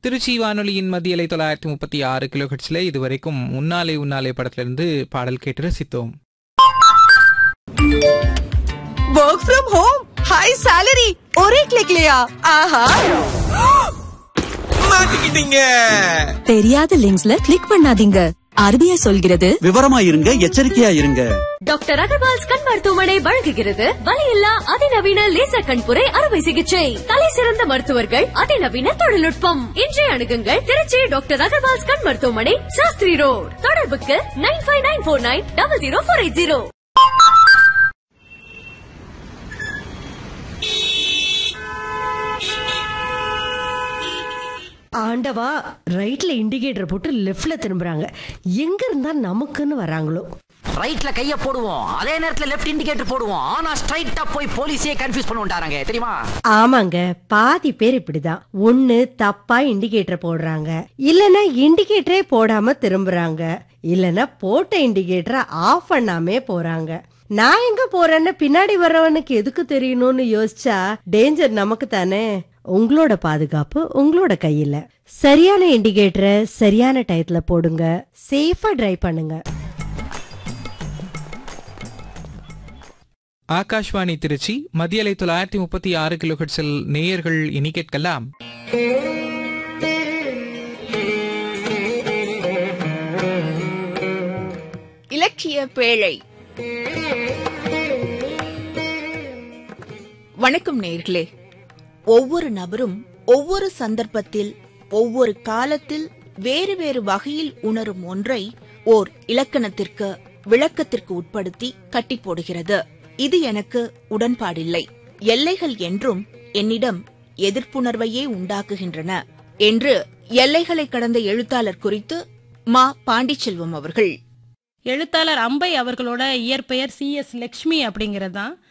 திருச்சி வானொலியின் மத்தியலை தொள்ளாயிரத்தி முப்பத்தி ஆறு கிலோஹெட்ஸ்ல இதுவரைக்கும் உன்னாலே உன்னாலே படத்திலிருந்து பாடல் கேட்டு ரசித்தோம் work from home high salary ஒரே கிளிக்லயா ஆஹா மாட்டிக்கிட்டீங்க தெரியாத லிங்க்ஸ்ல கிளிக் பண்ணாதீங்க ஆர்பிஐ சொல்கிறது விவரமா இருங்க எச்சரிக்கையா இருங்க டாக்டர் அகர்வால்ஸ் கண் மருத்துவமனை வழங்குகிறது வலியில்லா அதிநவீன லேசர் கண்புரை அறுவை சிகிச்சை தலை சிறந்த மருத்துவர்கள் அதிநவீன தொழில்நுட்பம் இன்றைய அணுகுங்கள் திருச்சி டாக்டர் அகர்வால்ஸ் கண் மருத்துவமனை சாஸ்திரி ரோட் தொடர்புக்கு nine five nine four nine double zero four eight zero ஆண்டவா ரைட்ல இண்டிகேட்டர் போட்டு லெஃப்ட்ல திரும்புறாங்க எங்க இருந்தா நமக்குன்னு வராங்களோ ரைட்ல கைய போடுவோம் அதே நேரத்துல லெஃப்ட் இண்டிகேட்டர் போடுவோம் ஆனா ஸ்ட்ரைட்டா போய் போலீஸே கன்ஃபியூஸ் பண்ணுவாங்க தெரியுமா ஆமாங்க பாதி பேர் இப்படிதான் ஒண்ணு தப்பா இண்டிகேட்டர் போடுறாங்க இல்லனா இண்டிகேட்டரே போடாம திரும்புறாங்க இல்லனா போட்ட இண்டிகேட்டரை ஆஃப் பண்ணாமே போறாங்க நான் எங்க போறேன்னு பின்னாடி வர்றவனுக்கு எதுக்கு தெரியணும்னு யோசிச்சா டேஞ்சர் நமக்கு தானே உங்களோட பாதுகாப்பு உங்களோட கையில சரியான இண்டிகேட்டரை சரியான டயத்துல போடுங்க சேஃபா டிரைவ் பண்ணுங்க ஆகாஷ்வாணி திருச்சி மத்தியலை தொள்ளாயிரத்தி முப்பத்தி ஆறு கிலோஹெட்ஸில் நேயர்கள் இனி கேட்கலாம் இலக்கிய பேழை வணக்கம் நேர்களே ஒவ்வொரு நபரும் ஒவ்வொரு சந்தர்ப்பத்தில் ஒவ்வொரு காலத்தில் வேறு வேறு வகையில் உணரும் ஒன்றை ஓர் இலக்கணத்திற்கு விளக்கத்திற்கு உட்படுத்தி கட்டி போடுகிறது இது எனக்கு உடன்பாடில்லை எல்லைகள் என்றும் என்னிடம் எதிர்ப்புணர்வையே உண்டாக்குகின்றன என்று எல்லைகளை கடந்த எழுத்தாளர் குறித்து மா பாண்டிச்செல்வம் அவர்கள் எழுத்தாளர் அம்பை அவர்களோட இயற்பெயர் சி எஸ் லக்ஷ்மி அப்படிங்கிறது தான்